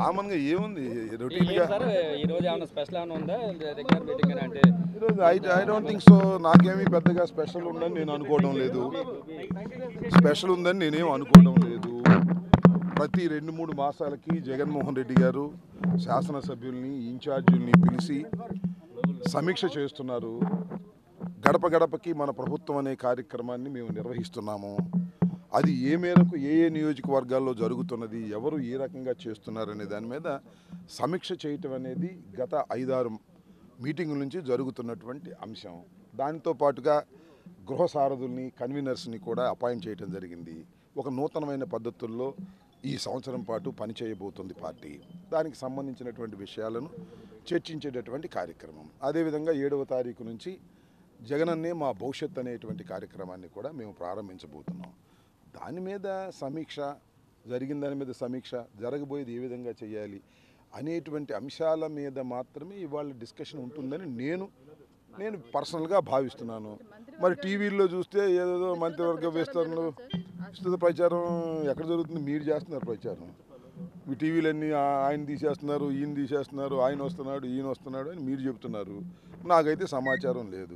కామన్గా ఏముంది రొటీన్గా సార్ ఈ రోజు ఏమైనా స్పెషల్ ఏమైనా ఉందా రెగ్యులర్ మీటింగ్ అని అంటే ఈరోజు I I don't think so నాకేమీ పెద్దగా స్పెషల్ ఉందని నేను అనుకోవడం లేదు స్పెషల్ ఉందని నేనేం అనుకోవడం లేదు ప్రతి రెండు మూడు మాసాలకి జగన్మోహన్ రెడ్డి గారు శాసనసభ్యుల్ని ఇన్ఛార్జీల్ని పిలిచి సమీక్ష చేస్తున్నారు గడప గడపకి మన ప్రభుత్వం అనే కార్యక్రమాన్ని మేము నిర్వహిస్తున్నాము అది ఏ మేరకు ఏ ఏ నియోజకవర్గాల్లో జరుగుతున్నది ఎవరు ఏ రకంగా చేస్తున్నారనే దాని మీద సమీక్ష చేయటం అనేది గత ఐదారు మీటింగుల నుంచి జరుగుతున్నటువంటి అంశం దానితో పాటుగా గృహ సారథుల్ని కన్వీనర్స్ని కూడా అపాయింట్ చేయడం జరిగింది ఒక నూతనమైన పద్ధతుల్లో ఈ సంవత్సరం పాటు పనిచేయబోతుంది పార్టీ దానికి సంబంధించినటువంటి విషయాలను చర్చించేటటువంటి కార్యక్రమం అదేవిధంగా ఏడవ తారీఖు నుంచి జగనన్నే మా భవిష్యత్ అనేటువంటి కార్యక్రమాన్ని కూడా మేము ప్రారంభించబోతున్నాం దాని మీద సమీక్ష జరిగిన దాని మీద సమీక్ష జరగబోయేది ఏ విధంగా చేయాలి అనేటువంటి అంశాల మీద మాత్రమే ఇవాళ డిస్కషన్ ఉంటుందని నేను నేను పర్సనల్గా భావిస్తున్నాను మరి టీవీల్లో చూస్తే ఏదేదో మంత్రివర్గ విస్తరణలు విస్తృత ప్రచారం ఎక్కడ జరుగుతుంది మీరు చేస్తున్నారు ప్రచారం మీ టీవీలన్నీ ఆ- ఆయన తీసేస్తున్నారు ఈయన తీసేస్తున్నారు ఆయన వస్తున్నాడు ఈయన వస్తున్నాడు అని మీరు చెప్తున్నారు నాకైతే సమాచారం లేదు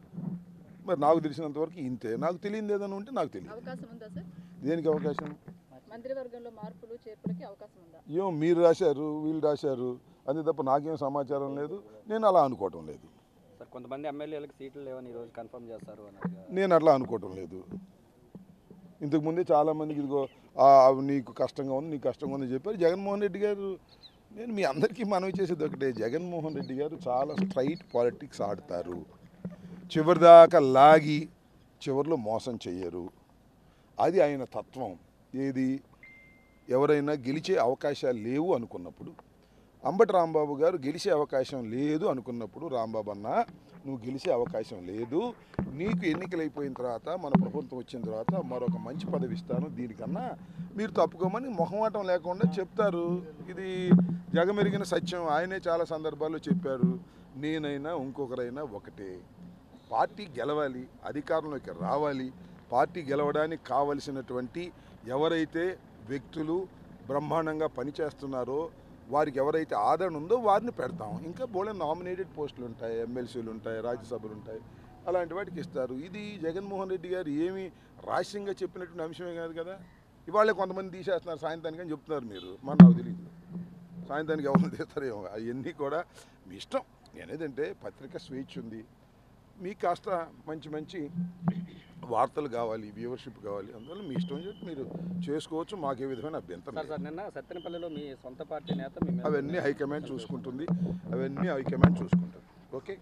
మరి నాకు తెలిసినంతవరకు ఇంతే నాకు తెలియదు ఏదైనా ఉంటే నాకు తెలియదు అవకాశం ఉందా సార్ దేనికి అవకాశం మంత్రివర్గంలో మార్పులు చేర్పులకి అవకాశం ఉందా ఏమో మీరు రాశారు వీళ్ళు రాశారు అంతే తప్ప నాకేం సమాచారం లేదు నేను అలా అనుకోవటం లేదు సార్ కొంతమంది ఎమ్మెల్యేలకు సీట్లు లేవని ఈ రోజు కన్ఫర్మ్ చేస్తారు అన్నట్టుగా నేను అట్లా అనుకోవటం లేదు ఇంతకుముందే చాలామందికి ఇదిగో "ఆ, అవి నీకు కష్టంగా ఉంది నీకు కష్టంగా ఉంది చెప్పారు జగన్మోహన్ రెడ్డి గారు నేను మీ అందరికీ మనవి చేసేది ఒకటే జగన్మోహన్ రెడ్డి గారు చాలా స్ట్రైట్ పాలిటిక్స్ ఆడతారు చివరిదాకా లాగి చివరిలో మోసం చెయ్యరు అది ఆయన తత్వం ఏది ఎవరైనా గెలిచే అవకాశాలు లేవు అనుకున్నప్పుడు అంబటి రాంబాబు గారు గెలిచే అవకాశం లేదు అనుకున్నప్పుడు రాంబాబు అన్న నువ్వు గెలిచే అవకాశం లేదు నీకు ఎన్నికలైపోయిన తర్వాత మన ప్రభుత్వం వచ్చిన తర్వాత మరొక మంచి పదవి ఇస్తాను దీనికన్నా మీరు తప్పుకోమని మొహమాటం లేకుండా చెప్తారు ఇది జగమెరిగిన సత్యం ఆయనే చాలా సందర్భాల్లో చెప్పారు నేనైనా ఇంకొకరైనా ఒకటే పార్టీ గెలవాలి అధికారంలోకి రావాలి పార్టీ గెలవడానికి కావలసినటువంటి ఎవరైతే వ్యక్తులు బ్రహ్మాండంగా పనిచేస్తున్నారో వారికి ఎవరైతే ఆదరణ ఉందో వారిని పెడతాం ఇంకా బోలే నామినేటెడ్ పోస్టులు ఉంటాయి ఎమ్మెల్సీలు ఉంటాయి రాజ్యసభలు ఉంటాయి అలాంటి వాటికి ఇస్తారు ఇది జగన్మోహన్ రెడ్డి గారు ఏమి రహస్యంగా చెప్పినటువంటి అంశమే కాదు కదా ఇవాళే కొంతమంది తీసేస్తున్నారు సాయంత్రానికి అని చెప్తున్నారు మీరు మరి నాకు తెలియదు సాయంత్రానికి ఎవరు తీస్తారేమో అవన్నీ కూడా మీ ఇష్టం నేనేదంటే పత్రిక స్వేచ్ఛ ఉంది మీకు కాస్త మంచి మంచి వార్తలు కావాలి వ్యూవర్షిప్ కావాలి అందువల్ల మీ ఇష్టం చెప్పి మీరు చేసుకోవచ్చు మాకే విధమైన అభ్యంతరం సార్ లేదు. సార్ నిన్న సత్తెనపల్లిలో మీ సొంత పార్టీ నేత మీ మీద అవన్నీ హైకమాండ్ చూసుకుంటుంది అవన్నీ హైకమాండ్ చూసుకుంటుంది ఓకే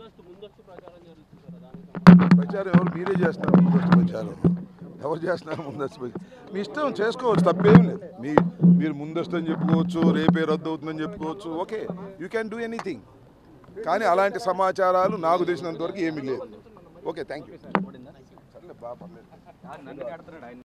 ప్రచారం ఎవరు మీరే చేస్తున్నారు ముందస్తు ప్రచారం ఎవరు చేస్తున్నారు ముందస్తు ప్రచారం మీ ఇష్టం చేసుకోవచ్చు తప్పేం లేదు మీ మీరు ముందస్తు అని చెప్పుకోవచ్చు రేపే రద్దు అవుతుందని చెప్పుకోవచ్చు okay you can do anything కానీ అలాంటి సమాచారాలు నాకు తెలిసినంత వరకు ఏమీ లేదు ఓకే థ్యాంక్ యూ సర్లే బాగా పర్లేదు నన్ను కడుతున్నాడు ఆయన